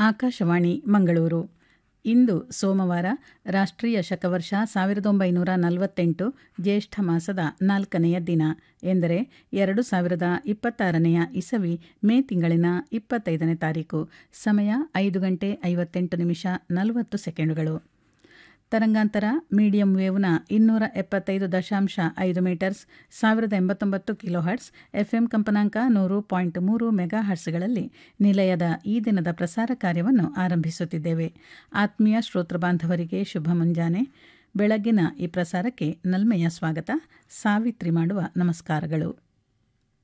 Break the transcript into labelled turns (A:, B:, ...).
A: ಆಕಾಶವಾಣಿ ಮಂಗಳೂರು ಇಂದು ಸೋಮವಾರ ರಾಷ್ಟ್ರೀಯ ಶಕವರ್ಷ ಸಾವಿರದ ಒಂಬೈನೂರ ನಲವತ್ತೆಂಟು ಜ್ಯೇಷ್ಠ ಮಾಸದ ನಾಲ್ಕನೆಯ ದಿನ ಎಂದರೆ ಎರಡು ಸಾವಿರದ ಇಪ್ಪತ್ತಾರನೆಯ ಇಸವಿ ಮೇ ತಿಂಗಳಿನ ಇಪ್ಪತ್ತೈದನೇ ತಾರೀಕು ಸಮಯ ಐದು ಗಂಟೆ ಐವತ್ತೆಂಟು ನಿಮಿಷ ನಲವತ್ತು ಸೆಕೆಂಡುಗಳು ತರಂಗಾಂತರ ಮೀಡಿಯಂ ವೇವ್ನ ಇನ್ನೂರ ಎಪ್ಪತ್ತೈದು ದಶಾಂಶ ಐದು ಮೀಟರ್ಸ್ ಸಾವಿರದ ಎಂಬತ್ತೊಂಬತ್ತು ಕಿಲೋ ಹರ್ಟ್ಸ್ ಎಫ್ಎಂ ಕಂಪನಾಂಕ ನೂರು ಪಾಯಿಂಟ್ ಮೂರು ಮೆಗಾ ಹರ್ಟ್ಸ್ಗಳಲ್ಲಿ ನಿಲಯದ ಈ ದಿನದ ಪ್ರಸಾರ ಕಾರ್ಯವನ್ನು ಆರಂಭಿಸುತ್ತಿದ್ದೇವೆ ಆತ್ಮೀಯ ಶ್ರೋತೃ ಬಾಂಧವರಿಗೆ ಶುಭ ಮುಂಜಾನೆ ಬೆಳಗ್ಗಿನ ಈ ಪ್ರಸಾರಕ್ಕೆ ನಲ್ಮೆಯ ಸ್ವಾಗತ ಸಾವಿತ್ರಿ ಮಾಡುವ ನಮಸ್ಕಾರಗಳು